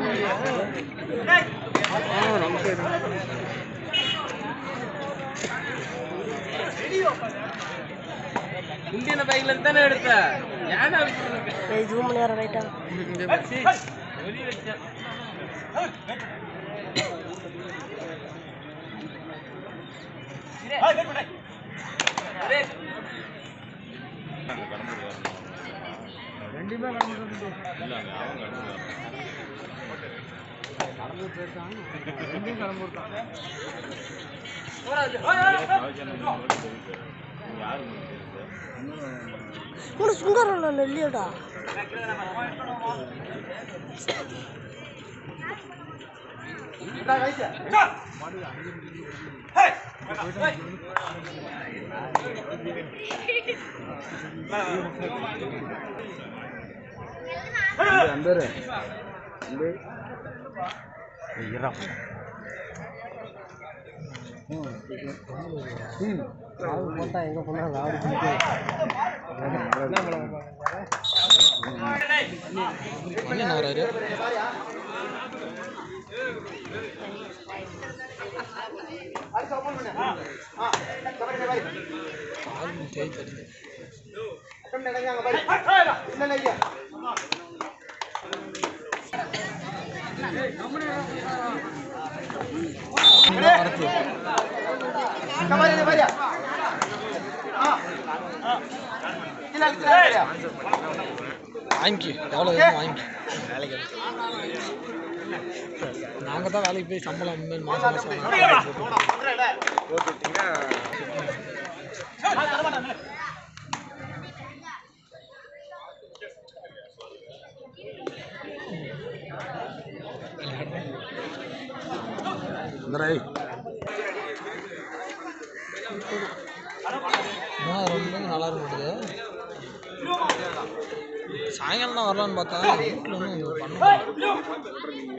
Indian பைக்ல தானே எடுத்த ஏன்னா ஜூம் நேரம் ரைட்டா வெளியே வச்சேன் மூணு சுங்கரம் இல்லையாடா போட்டா எங்க போனாலும் ராவடி என்ன வராரு ஜெயித்தது வாங்கி எவ்வளோ வேணும் வாங்கி நாங்கள் தான் வேலைக்கு போய் சம்பளம் இனிமேல் மாதம் மாதம் போட்டு இந்தரை மூணாவது ரவுண்ட்லேருந்து நல்லா இருக்க மாட்டேது சாயங்காலம் தான் வரலான்னு பார்த்தா வீட்டில் ஒன்றும் பண்ண முடியல.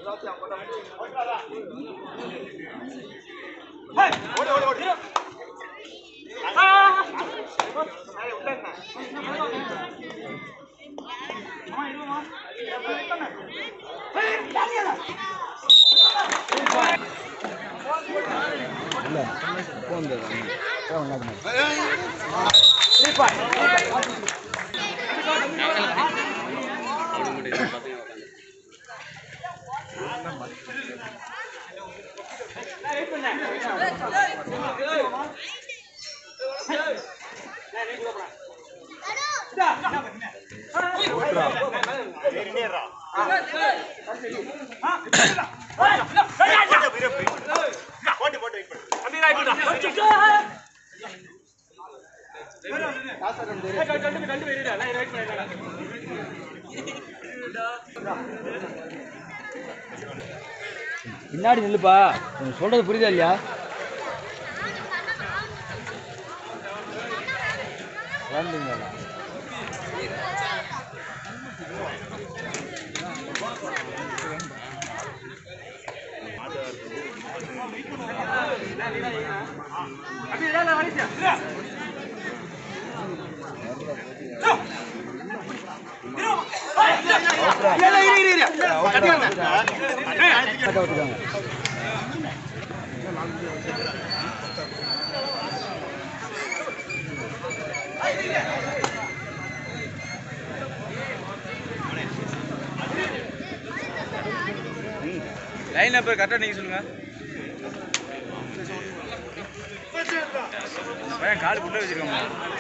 பின்னாடி நில்லுப்பா உனக்கு சொல்றது புரியுதா இல்லையா லைன் நம்பர் கரெக்டாக நீங்கள் சொல்லுங்க பையன் கால் உள்ள வச்சிருக்கோம்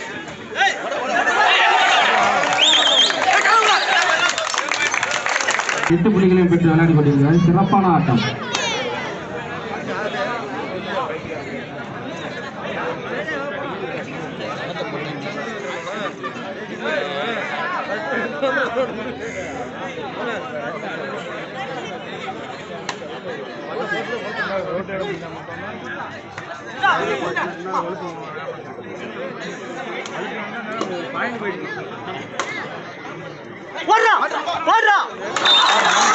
எட்டு புள்ளிகளையும் பெற்று விளையாடி கொண்டிருக்கிறார் சிறப்பான ஆட்டம் போடுறா போடுறா